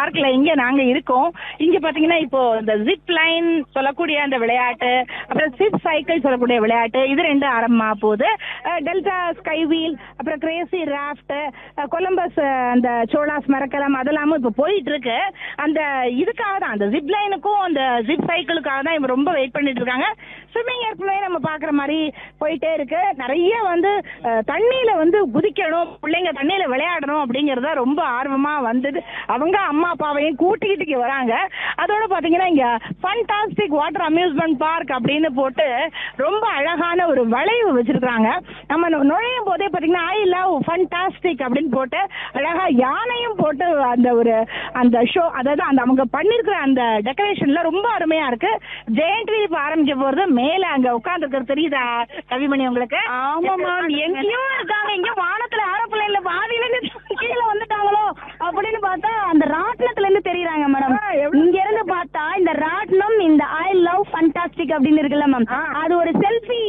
பார்க்ல இங்க நாங்க இருக்கோம் இங்க பாத்தீங்கன்னா இப்போ இந்த ஜிப் லைன் சொல்லக்கூடிய அந்த விளையாட்டு அப்புறம் சிப் சைக்கிள் சொல்லக்கூடிய விளையாட்டு இது ரெண்டு ஆரம்பமா போகுது அஹ், டெல்டா ஸ்கை வீல் அப்புறம் கிரேசி ராஃப்ட் கொலம்பஸ் அஹ், அந்த சோலாஸ் மரக்கலம் அதெல்லாமும் இப்போ போயிட்டு இருக்கு அந்த இதுக்காக தான் அந்த ஜிப் லைனுக்கும் அந்த ஜிப் சைக்கிளுக்காக தான் இவங்க ரொம்ப வெயிட் பண்ணிட்டு இருக்காங்க ஸ்விம்மிங் ஏற்கனவே நம்ம பாக்குற மாதிரி போயிட்டே இருக்கு நிறைய வந்து அஹ், தண்ணியில வந்து குதிக்கணும் பிள்ளைங்க தண்ணியில விளையாடணும் அப்படிங்கறத ரொம்ப ஆர்வமா வந்தது அவங்க அம்மா அப்பாவையும் கூட்டிக்கிட்டு இங்க வராங்க அதோட பாத்தீங்கன்னா இங்க ஃபண்டாஸ்டிக் வாட்டர் அம்யூஸ்மெண்ட் பார்க் அப்படின்னு போட்டு ரொம்ப அழகான ஒரு வளைவு வச்சிருக்காங்க நம்ம நு- நுழையும் போதே பாத்தீங்கன்னா ஐ லவ் ஃபண்டாஸ்டிக் அப்படின்னு போட்டு அழகா யானையும் போட்டு அந்த ஒரு அந்த ஷோ அதாவது அந்த அவங்க பண்ணிருக்கிற அந்த டெக்கரேஷன்ல ரொம்ப அருமையா இருக்கு ஜெயண்ட் வீல் இப்ப ஆரம்பிக்க போறது மேல அங்க உட்கார்ந்து தெரியுதா கவிமணி உங்களுக்கு ஆமா மேம் எங்கேயோ இருக்காங்க எங்கேயோ வானத்துல ஏரோப்ளேன்ல பாதியில இருந்து கீழே வந்துட்டாங்களோ அப்படின்னு பார்த்தா அந்த ராட்டினத்துல இருந்து தெரியுறாங்க மேடம் ஆ, எவ்வளவு- இங்க இருந்து பார்த்தா இந்த ராட்டினம் இந்த ஐ லவ் ஃபண்டாஸ்டிக் அப்படின்னு இருக்குல்ல மேம் ஆ. அது ஒரு செல்ஃபி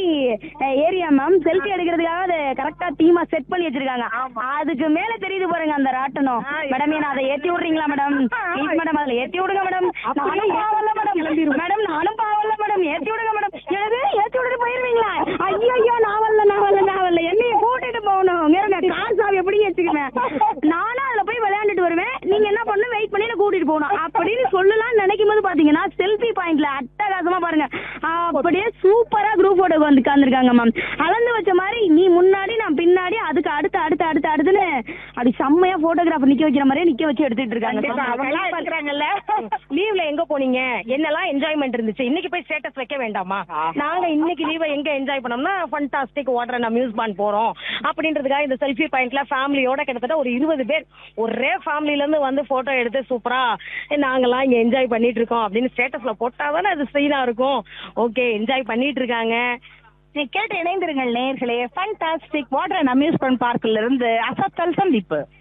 ஏரியா மேம் செல்ஃபி எடுக்கிறதுக்காக அது கரெக்டா டீமா செட் பண்ணி வச்சிருக்காங்க ஆமா. அதுக்கு மேல தெரியுது பாருங்க அந்த ராட்டனம் ஆ, மேடம் என்ன அதை ஏத்தி விடுறீங்களா மேடம் ஆ, ஆ. ப்ளீஸ் மேடம் அதுல ஏத்தி விடுங்க மேடம் அப்படியே நானும் பாவம்ல மேடம் கிளம்பிருவோம். மேடம் நானும் பாவம்ல மேடம் ஏத்தி விடுங்க மேடம் எனக்கு ஏத்தி விட்டுட்டு போயிருவீங்களா ஐயோ ஐயோ நான் வரல நான் வரல நான் வரல என்னைய கூட்டிட்டு போகணும் இருங்க கார் சாவி எப்படி வச்சுக்குவேன் நானும் அதுல போய் விளையாண்டுட்டு வருவேன் நீங்க என்ன பண்ணணும் வெயிட் பண்ணி என்ன கூட்டிட்டு போகணும் அப்படின்னு சொல்லலாம்னு நினைக்கும் போது பாத்தீங்கன்னா செல்ஃபி பாயிண்ட்ல அட்டகாசமா பாருங்க அப்படியே சூப்பரா குரூப் போட்டோ வந்து உட்காந்துருக்காங்க மேம் அளந்து வச்ச மாதிரி நீ முன்னாடி நான் பின்னாடி அதுக்கு அடுத்து அடுத்து அடுத்து அடுத்துன்னு அப்படி செம்மையா போட்டோகிராஃபர் நிக்க வைக்கிற மாதிரியே நிக்க வச்சு எடுத்துட்டு கண்டிப்பா, இருக்காங்க அவங்கெல்லாம் இருக்கிறாங்கல்ல லீவ்ல எங்க போனீங்க என்னெல்லாம் என்ஜாய்மெண்ட் இருந்துச்சு இன்னைக்கு போய் ஸ்டேட்டஸ் வைக்க வேண்டாமா நாங்க இன்னைக்கு லீவை எங்க என்ஜாய் பண்ணோம்னா ஃபண்டாஸ்டிக் வாட்டர் அண்ட் அம்யூஸ்மெண்ட் போறோம் அப்படின்றதுக்காக இந்த செல்ஃபி பாயிண்ட்ல ஃபேமிலியோட கிட்டத்தட்ட ஒரு இருபது பேர் ஒரே ஃபேமிலில இருந்து வந்து போட்டோ எடுத்து சூப்பரா நாங்கெல்லாம் இங்க என்ஜாய் பண்ணிட்டு இருக்கோம் அப்படின்னு ஸ்டேட்டஸ்ல போட்டாதானே அது சீனா இருக்கும் ஓகே என்ஜாய் பண்ணிட்டு இருக்காங்க நீ கேட்டு இணைந்திருங்கள் நேர்களே ஃபண்டாஸ்டிக் வாட்டர் அண்ட் அம்யூஸ்மெண்ட் பார்க்ல இருந்து அசத்தல் சந்திப்பு